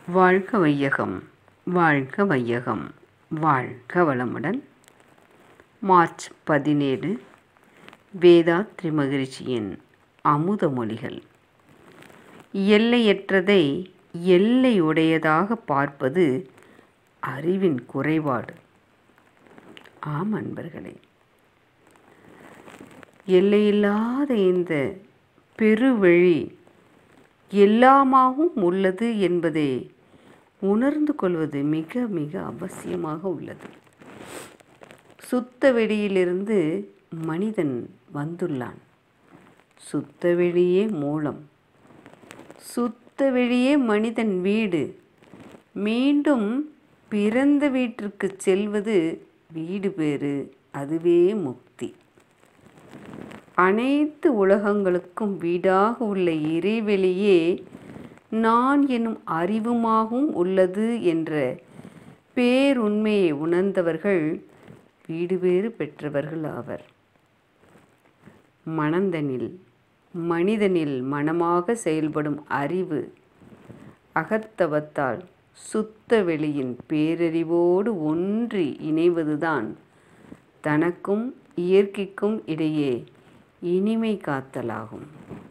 வாழ்க வையகம் வாழ்க வையகம் வாழ்க வளமுடன் மார்ச் பதினேழு வேதாத்ரி மகிழ்ச்சியின் அமுத மொழிகள் எல்லையற்றதை எல்லையுடையதாக பார்ப்பது அறிவின் குறைபாடு ஆம் அன்பர்களே எல்லையில்லாத இந்த பெருவெளி எல்லாமாகவும் உள்ளது என்பதை உணர்ந்து கொள்வது மிக மிக அவசியமாக உள்ளது சுத்த வெளியிலிருந்து மனிதன் வந்துள்ளான் சுத்த வெளியே மூலம் சுத்த வெளியே மனிதன் வீடு மீண்டும் பிறந்த வீட்டிற்கு செல்வது வீடு பேறு அதுவே முக்தி அனைத்து உலகங்களுக்கும் வீடாக உள்ள இறைவெளியே நான் எனும் அறிவுமாகவும் உள்ளது என்ற பேருண்மையை உணர்ந்தவர்கள் வீடு பேறு பெற்றவர்கள் ஆவர் மனந்தனில் மனிதனில் மனமாக செயல்படும் அறிவு அகத்தவத்தால் சுத்த வெளியின் பேரறிவோடு ஒன்றி இணைவதுதான் தனக்கும் இயற்கைக்கும் இடையே இனிமை காத்தலாகும்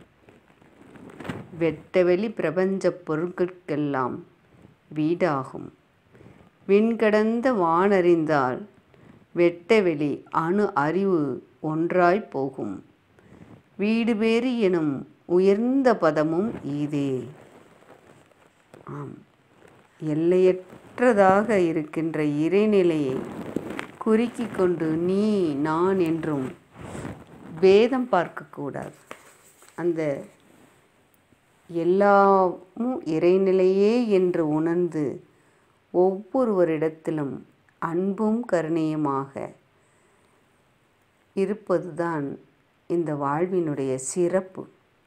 வெட்டவெளி பிரபஞ்ச பொருட்களுக்கெல்லாம் வீடாகும் விண்கடந்த வானறிந்தால் வெட்டவெளி அணு அறிவு ஒன்றாய் போகும் வீடு பேறு எனும் உயர்ந்த பதமும் இதே ஆம் எல்லையற்றதாக இருக்கின்ற இறைநிலையை குறுக்கி கொண்டு நீ நான் என்றும் வேதம் பார்க்கக்கூடாது அந்த எல்லாமும் இறைநிலையே என்று உணர்ந்து ஒவ்வொருவரிடத்திலும் அன்பும் கருணையுமாக இருப்பதுதான் இந்த வாழ்வினுடைய சிறப்பு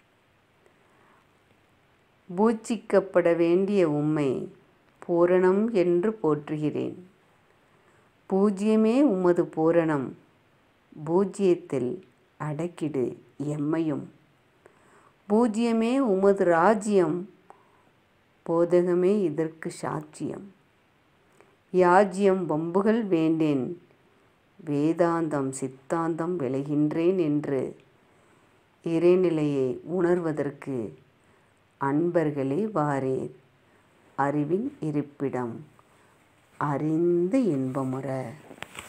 பூஜிக்கப்பட வேண்டிய உம்மை பூரணம் என்று போற்றுகிறேன் பூஜ்யமே உமது பூரணம் பூஜ்யத்தில் அடக்கிடு எம்மையும் பூஜ்யமே உமது ராஜ்யம் போதகமே இதற்கு சாட்சியம் யாஜ்யம் வம்புகள் வேண்டேன் வேதாந்தம் சித்தாந்தம் விளைகின்றேன் என்று இறைநிலையை உணர்வதற்கு அன்பர்களே வாரேர் அறிவின் இருப்பிடம் அறிந்த இன்பமுற